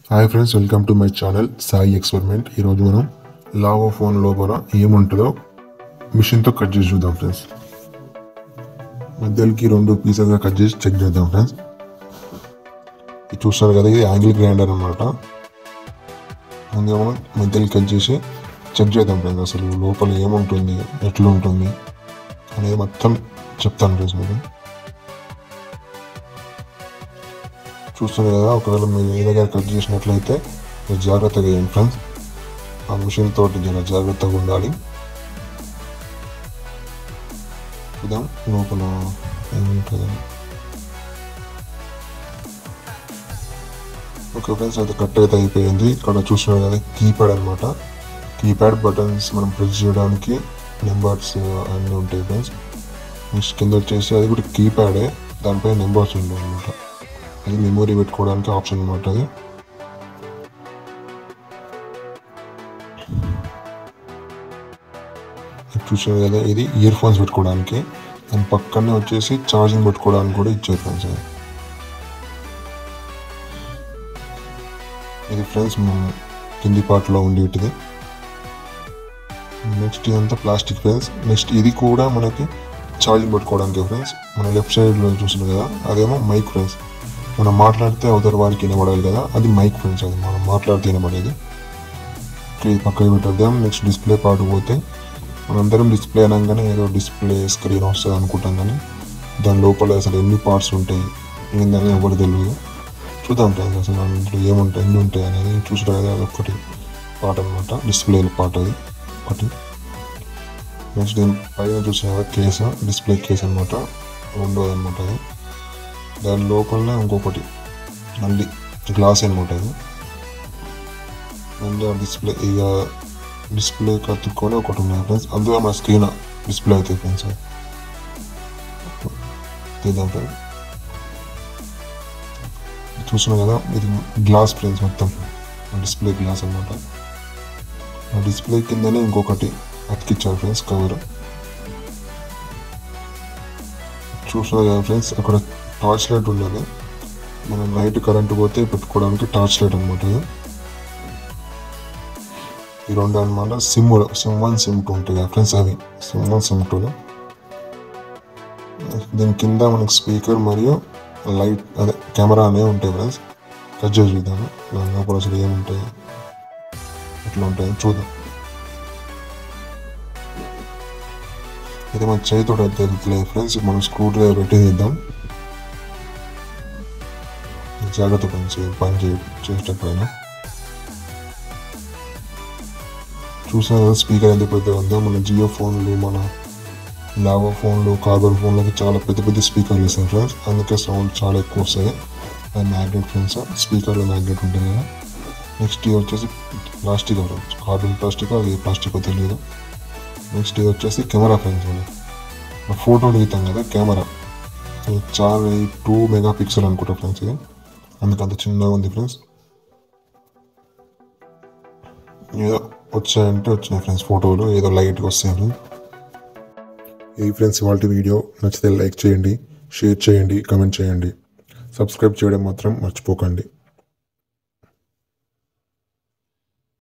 hi friends welcome to my channel Sai experiment ఈరోజు మనం Lao phone లోపల ఏముంటుందో మిషన్తో కట్ చేసి చూద్దాం ఫ్రెండ్స్ మధ్యలోకి రెండు పీసెస్గా కట్ చేసి చెక్ చేద్దాం ఫ్రెండ్స్ ఇది చూస్తారు కదా ఇది యాంగిల్ గ్రైండర్ అనమాట ముందుగా మనం మధ్యలో కట్ చేసి చెక్ చేద్దాం ఫ్రెండ్స్ అసలు లోపల ఏముంటుంది ఎట్లా ఉంటుంది అనేది మొత్తం చెప్తాను ఫ్రెండ్స్ మీకు చూస్తున్నారు కదా ఒకవేళ మీరు ఏ దగ్గర కట్ చేసినట్లయితే మీరు జాగ్రత్తగా చేయండి ఫ్రెండ్స్ ఆ మిషన్ తోటి జర జాగ్రత్తగా ఉండాలి చూద్దాం లోపల ఏముంటుంది ఓకే ఫ్రెండ్స్ అది కట్ అయితే అయిపోయింది ఇక్కడ చూస్తున్నారు కదా కీప్యాడ్ అనమాట కీప్యాడ్ బటన్స్ మనం ప్రెస్ చేయడానికి నెంబర్స్ అన్నీ ఉంటాయి ఫ్రెండ్స్ నెక్స్ట్ కింద వచ్చేసి అది కూడా కీప్యాడే దానిపై నెంబర్స్ ఉంటాయి అనమాట అది మెమొరీ పెట్టుకోవడానికి ఆప్షన్ అనమాట అది చూసారు కదా ఇది ఇయర్ ఫోన్స్ పెట్టుకోవడానికి దాని పక్కనే వచ్చేసి ఛార్జింగ్ పెట్టుకోవడానికి కూడా ఇచ్చారు ఫ్రెండ్స్ అది ఇది ఫ్రెండ్స్ మన కింది పార్ట్లో ఉండేటిది నెక్స్ట్ ఇదంతా ప్లాస్టిక్ ఫ్రెండ్స్ నెక్స్ట్ ఇది కూడా మనకి ఛార్జింగ్ పెట్టుకోవడానికి ఫ్రెండ్స్ మన లెఫ్ట్ సైడ్లో చూస్తున్నాం కదా అదేమో మైక్ ఫ్రెండ్స్ మనం మాట్లాడితే అవతల వారికి వినబడాలి కదా అది మైక్ ఫ్రెండ్స్ అది మనం మాట్లాడితే వినబడేది ఇది పక్కకి పెట్టేద్దాం నెక్స్ట్ డిస్ప్లే పార్ట్ పోతే మనందరం డిస్ప్లే అనగానే ఏదో డిస్ప్లే స్క్రీన్ వస్తుంది అనుకుంటాం కానీ దాని లోపల అసలు ఎన్ని పార్ట్స్ ఉంటాయి ఏందని ఎవరు తెలియదు చూద్దాం ఫ్రెండ్స్ అసలు అందులో ఏముంటాయి ఎన్ని ఉంటాయి అనేది చూసారు కదా అదొకటి పార్ట్ అనమాట డిస్ప్లే పార్ట్ అది ఒకటి నెక్స్ట్ దీని పైన చూసిన కేసు డిస్ప్లే కేస్ అనమాట రెండోది అనమాట అది దాని లోపలనే ఇంకొకటి మళ్ళీ గ్లాస్ అనమాట ఇది మళ్ళీ ఆ డిస్ప్లే ఇక డిస్ప్లే కత్తుకొని ఒకటి ఉన్నాయి ఫ్రెండ్స్ అందులో మన స్క్రీన్ డిస్ప్లే అవుతాయి ఫ్రెండ్స్ తీద్దాం ఫ్రెండ్స్ చూస్తున్నాం కదా ఇది గ్లాస్ ఫ్రెండ్స్ మొత్తం డిస్ప్లే గ్లాస్ అనమాట ఆ డిస్ప్లే కిందనే ఇంకొకటి అతికిచ్చారు ఫ్రెండ్స్ కవర్ చూస్తున్నారు కదా ఫ్రెండ్స్ అక్కడ టార్చ్ లైట్ ఉండదు మనం నైట్ కరెంట్ పోతే పెట్టుకోవడానికి టార్చ్ లైట్ అనమాట ఇది ఈ రెండు అనమాట SIM SIM one SIM two ఉంటాయి కదా ఫ్రెండ్స్ అవి సిమ్ వన్ సిమ్ టూలో దీని కింద మనకి స్పీకర్ మరియు లైట్ అదే కెమెరా అనేవి ఉంటాయి ఫ్రెండ్స్ కట్ చేసి చూద్దాము దాని లోపల అసలు ఏముంటాయి ఎట్లా ఉంటాయి చూద్దాం అయితే మన చేతితో అయితే తెలుగులేదు ఫ్రెండ్స్ మనం స్క్రూ డ్రైవర్ పెట్టి తీద్దాం జాగ్రత్త పని చేయ పని చేయ చేసేటప్పుడైనా చూసాను కదా స్పీకర్ ఎంత పెద్ద ఉందో మన జియో ఫోన్లు మన లావో ఫోన్లు కార్బన్ ఫోన్లకి చాలా పెద్ద పెద్ద స్పీకర్లు ఇస్తాయి ఫ్రెండ్స్ అందుకే సౌండ్ చాలా ఎక్కువ వస్తుంది అది మ్యాగ్నెట్ ఫ్రెండ్స్ స్పీకర్లో మ్యాగ్నెట్ ఉంటుంది కదా నెక్స్ట్ ఇది వచ్చేసి ప్లాస్టిక్ ఫ్రెండ్స్ కార్బన్ ప్లాస్టిక్ అది ప్లాస్టిక్ తెలియదు నెక్స్ట్ ఇది వచ్చేసి కెమెరా ఫ్రెండ్స్ అండి ఫోటో దిగుతాం కదా కెమెరా ఇది చాలా టూ మెగా పిక్సెల్ అనుకుంటా ఫ్రెండ్స్ ఇది అందుకు అంత చిన్నగా ఉంది ఫ్రెండ్స్ ఏదో వచ్చాయంటే వచ్చినాయి ఫ్రెండ్స్ ఫోటోలు ఏదో లైట్గా వస్తాయి ఫ్రెండ్స్ ఈ ఫ్రెండ్స్ ఇవాళ వీడియో నచ్చితే లైక్ చేయండి షేర్ చేయండి కమెంట్ చేయండి సబ్స్క్రైబ్ చేయడం మాత్రం మర్చిపోకండి